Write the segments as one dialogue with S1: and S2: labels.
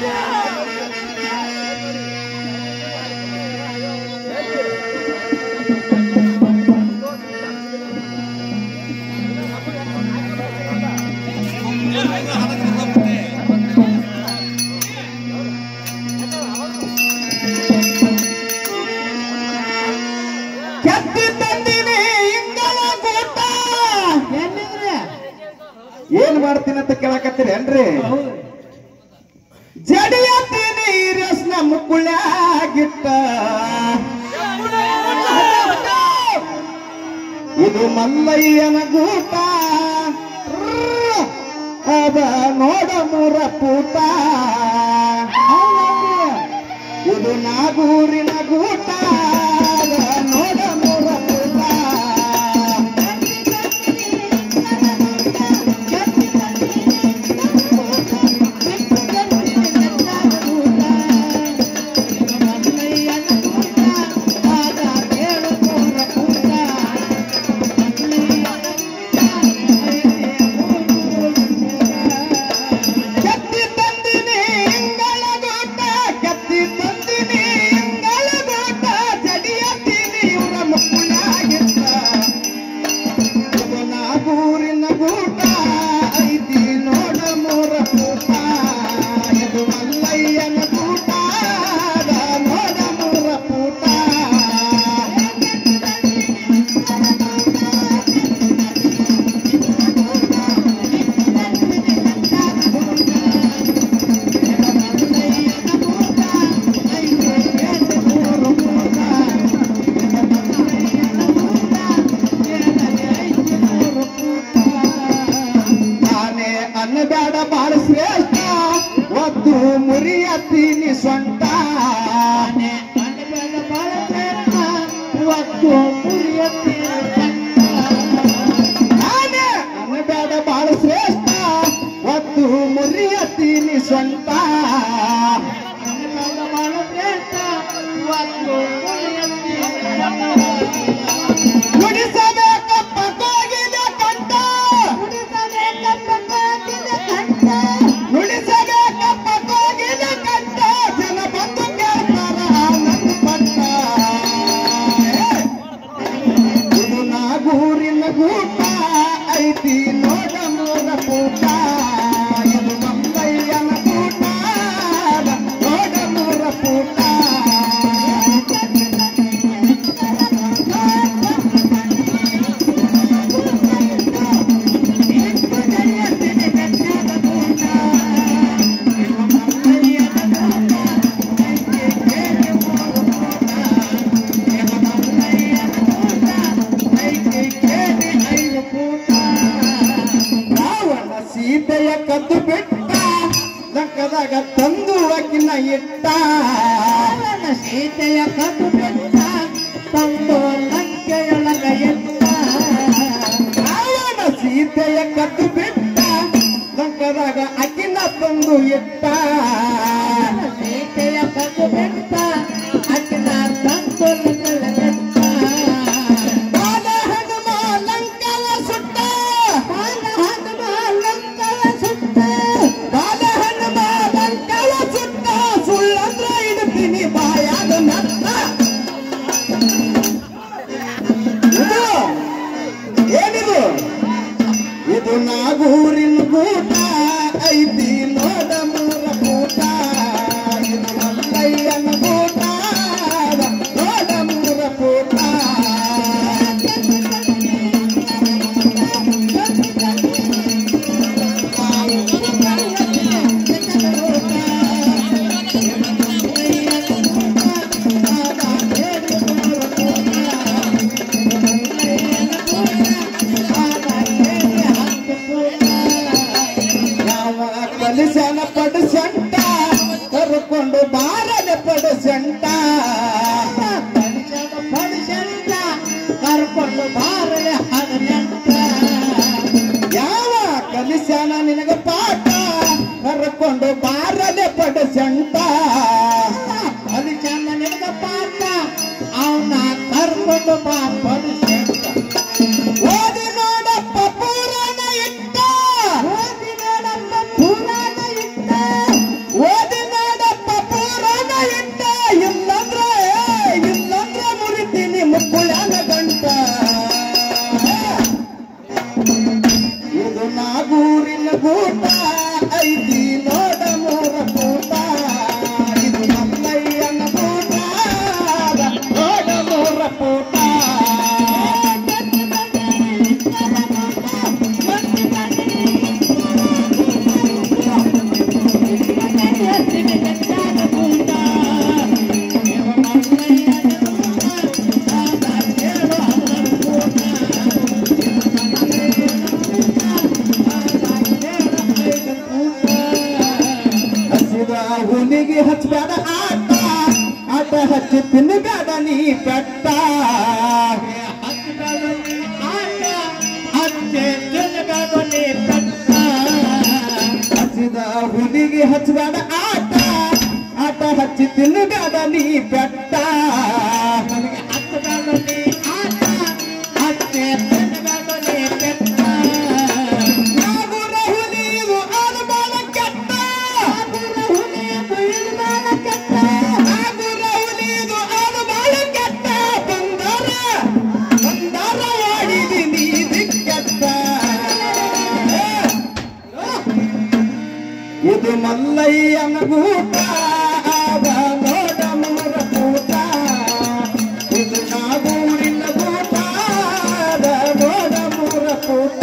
S1: ಕೆತ್ತಿ ತಂದಿನಿ ಇಂಗಳ ಕೂಟ
S2: ಎಲ್ಲಿದ್ರಿ
S1: ಏನ್ ಮಾಡ್ತೀನಿ ಅಂತ ಕೇಳಕತ್ತೀರಿ ಏನ್ರಿ ಜಡಿಯತ್ತೀನಿ ರಸ್ನ ಮುಕ್ಕುಳ್ಯಾಗಿಟ್ಟ ಇದು ಮಲ್ಲಯ್ಯನ ಗೂಟ ಅದ ನೋಡ ಮೂರ ಪೂಟ ಇದು ನಾಗೂರಿನ ಗೂಟ ಅದ ನೋಡ ಮೂರ ಪೂಟ ಕೆತ್ತಿ ತಂದಿನಿ ಇಂಗಳ ಗೂಟ ಕೆತ್ತಿ ತಂದಿನಿ ಇಂಗಳ ಗೂಟ ಜಡಿಯತ್ತೀನಿ ಇವರ ಮುಕ್ಕುಳಾಗಿಟ್ಟ ಇದು ನಾಗೂರಿನ ಗೂಟ ಐತಿ ನೋಡ ಮೂರ ಕೂಟ ಇದು ಮಲ್ಲಯ್ಯನ ಗೂಟ ಅದ ನೋಡ ಮೂರ ಕೂಟ ನಾನೇ ಅನ್ನಬೇಡ ಬಾಳ ಶ್ರೇಷ್ಠ ಒದ್ದು ಮುರಿಯತ್ತೀನಿ ಸೊಂಟ ನಾನೇ ಅನ್ನಬೇಡ ಬಾಳ ಶ್ರೇಷ್ಠ ಒದ್ದು ಮುರಿಯತ್ತೀನಿ ಸೊಂಟ ಗುಡಿಸಬೇಕಪ್ಪ ಕೋಗಿಲ ಕಂಠ ನುಡಿಸಬೇಕಪ್ಪ ಕೋಗಿಲ ಕಂಠ ಜನ ಬಂದು ಕೇಳ್ತಾರ ನನ್ನ ಪಟ್ಟ ಇದು ನಾಗೂರಿನ ಗೂಟ ಐತಿ ನೋಡ ಮೂರ ಕೂಟ ಇದು ಮಂಬಯ್ಯನ ಕೂಟ ನೋಡ ಮೂರ ಕೂಟ ರಾವಣ ಸೀತೆಯ ಕದ್ದು ಬಿಟ್ಟ ಲಂಕದಾಗ ತಂದು ಅಕ್ಕಿನ ಇಟ್ಟ
S2: ಸೀತೆಯ ಕದ್ದು ಬಿಟ್ಟ ತಂದು ಲಂಕೆಯೊಳಗ ಎತ್ತ
S1: ರಾವಣ ಸೀತೆಯ ಕದ್ದು ಬಿಟ್ಟ ಲಂಕದಾಗ ಅಕ್ಕಿನ ತಂದು ಇಟ್ಟ
S2: ಸೀತೆಯ ಕದ್ದು ಬಿಟ್ಟ ಅಕ್ಕಿನ ತಂದು ಲಂಕೆಯೊಳಗ
S1: ಬಾಲ ಹನುಮ ಲಂಕವ ಸುಟ್ಟ ಬಾಲ ಹನುಮ ಲಂಕವ ಸುಟ್ಟ ಸುಳ್ಳಂದ್ರ ಇಡ್ತೀನಿ ಬಾಯಾಗ ನತ್ತ ಇದು ಏನಿದು ಇದು ನಾಗೂರಿನ ಗೂಟ ಐತಿ ನೋಡ ಮೂರ ಕೂಟ ಇದು ಮಲ್ಲಯ್ಯನ ಗೂಟ ನೋಡ ಮೂರ ಕೂಟ ಯಾವ ಕಲಿಸನ ಪಡಿಸಂಟ ಕರ್ಕೊಂಡು ಬಾರನೆ ಪಡಿಸಂಟ
S2: ಪಡಿಸಂತ ಕರ್ಕೊಂಡು ಬಾರಲೆ ಹದಿನೆಂಟ
S1: ಯಾವ ಕಲಿಸನ ನಿನಗ ಪಾಠ ಕರ್ಕೊಂಡು ಬಾರನೆ ಪಡಿಸಂಟ
S2: ಅದು ಚಂದ ನಿನಗ ಪಾಠ ಅವನ ಕರ್ಕೊಂಡು ಬಾ ಪಡಿಸಂತ
S1: ಓದಿ ನೋಡಪ್ಪ ಪುರಾಣ ಇಟ್ಟ
S2: ಓದಿ ನೋಡಮ್ಮ ಪುರಾಣ ಇಟ್ಟ
S1: ಓದಿ ನೋಡ ನಾಗೂರಿನ ಗೂಟ ಐತಿ ನೋಡ ಮೂರ ಕೂಟ ಇದು ಮಲ್ಲಯ್ಯನ ಗೂಟ ನೋಡ ಮೂರ ಕೂಟ ಹಸಿದ ಹುಲಿಗೆ ಹಚ್ಚಬೇಡ ಆಟ ಆಟ ಹಚ್ಚಿ ತಿನ್ನಬೇಡ ನೀ ಬೆಟ್ಟ ಹಸಿದ ಹುಲಿಗೆ ಹಚ್ಚಬೇಡ ಆಟ ಆಟ ಹಚ್ಚಿ ತಿನ್ನಬೇಡ ನೀ ಬೆಟ್ಟ ನಾಗುರ ಹುಲಿಯು ಆಲಬಾಲ ಕೆಟ್ಟ ನಾಗುರ ಹುಲಿಯು ಆಲಬಾಲ ಕೆಟ್ಟ ಬಂದಾರ ಬಂದಾರ ಆಡಿದಿನಿ ದಿಕ್ಕೆಟ್ಟ ಇದು ಮಲ್ಲಯ್ಯನ ಗೂಟ ಆಗ ನೋಡ ಮೂರ ಕೂಟ ಇದು ನಾಗೂರಿನ ಗೂಟ ಆಗ ನೋಡ ಮೂರ ಕೂಟ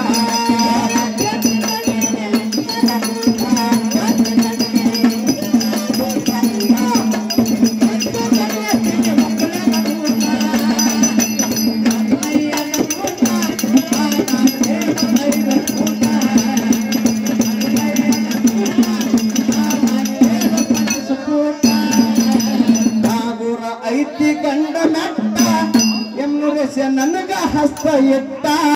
S1: ನಾಗೂರ ಐತಿ ಗಂಡ ಮೆಟ್ಟ ಎಮ್ಮುರೆಸ ನನಗ ಹಸ್ತ ಇಟ್ಟ